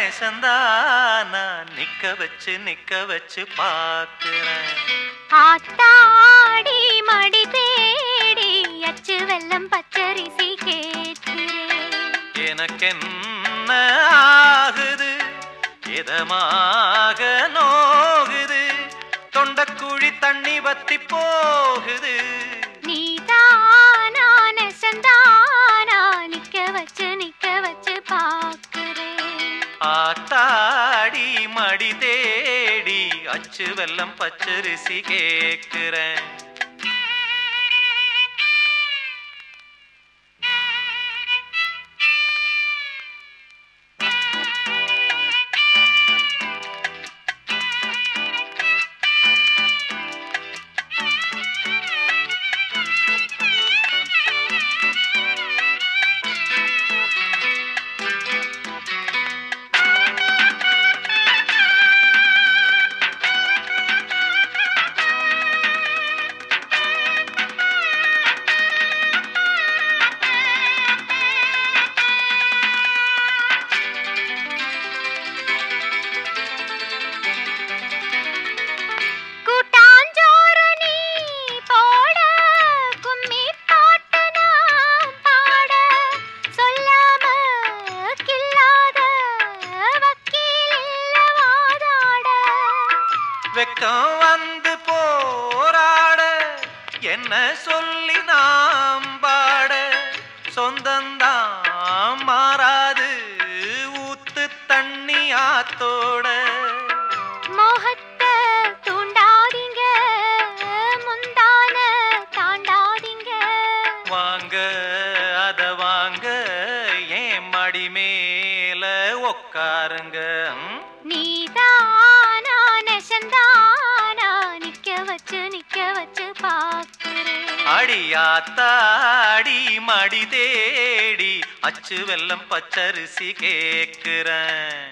நெசந்தானா நிக்க வச்சு நிக்க வச்சு பாக்குறேன் ஆத்தாடி மடி தேடி அச்சு வெல்லம் பச்சரிசி கேட்கிறேன் எனக்கென்ன ஆகுது இதமாக நோகுது தொண்டக்குழி தண்ணி வத்தி போகுது நீதானா நெசந்தானா நிக்க வச்சு நிக்க வச்சு பாக்குறேன் ஆத்தாடி மடி தேடி அச்சு வெல்லம் பச்சரிசி கேக்குறேன் கூட்டாஞ்சோறு நீ போட கும்மி பாட்டு நான் பாட சொல்லாம கில்லாத வக்கீல் இல்ல வாதாட வெக்கம் வந்து போராட என்ன சொல்லி நாம் பாட சொந்தந்தான் மாறாது ஊத்து தண்ணி ஆத்தோட மோகத்தை தூண்டாதீங்க முந்தான தாண்டாதீங்க வாங்க அத வாங்க ஏன் மடி மேல உக்காருங்க ம்? நீதானா நெசந்தானா நிக்க வச்சு நிக்க வச்சு பாக்குறேன் அடியாத்தாடி மடி தேடி அச்சு வெல்லம் பச்சரிசி கேக்குறேன்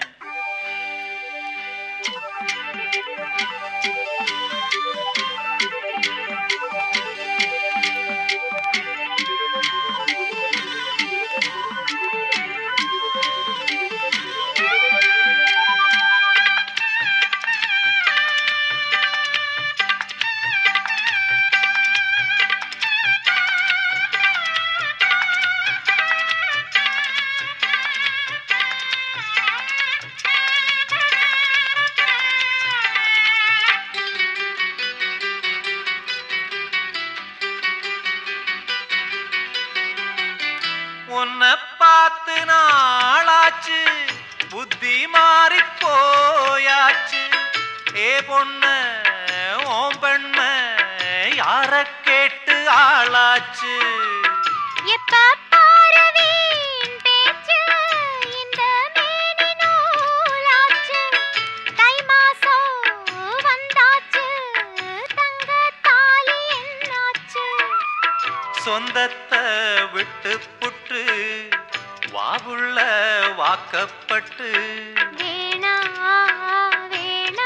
உன்னை பார்த்து நாளாச்சு புத்தி மாறி போயாச்சு ஏ பொண்ண ஓம் பெண்ம யார கேட்டு ஆளாச்சு எப்ப பாரு வீண் பேச்சு, இந்த மேனி நூலாச்சு. தை மாசம் வந்தாச்சு, தங்கத் தாலி என்னாச்சு? சொந்தத்தை விட்டு புட்டு வாவுள்ள வாக்கப்பட்டு வேணா, வேணா,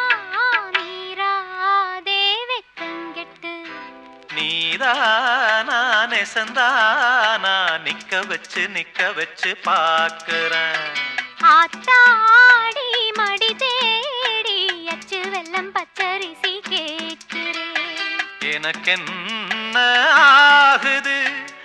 மீறாதே வெட்கங்கெட்டு. நீதானா நெசந்தானா நிக்க வச்சு நிக்க வச்சு பாக்குறேன் ஆத்தாடி மடி தேடி அச்சு வெல்லம் பச்சரிசி கேட்கிறேன் எனக்கென்ன ஆகுது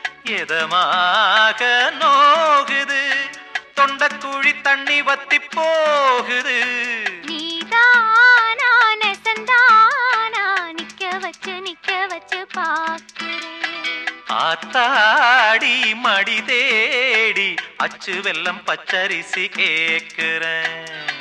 எதமாக நோகுது தொண்டக்குழி தண்ணி வத்தி போகுது நீதானா நெசந்தானா நிக்க வச்சு நிக்க வச்சு பாக்குறேன் ஆத்தாடி மடி தேடி அச்சு வெல்லம் பச்சரிசி கேக்குறேன்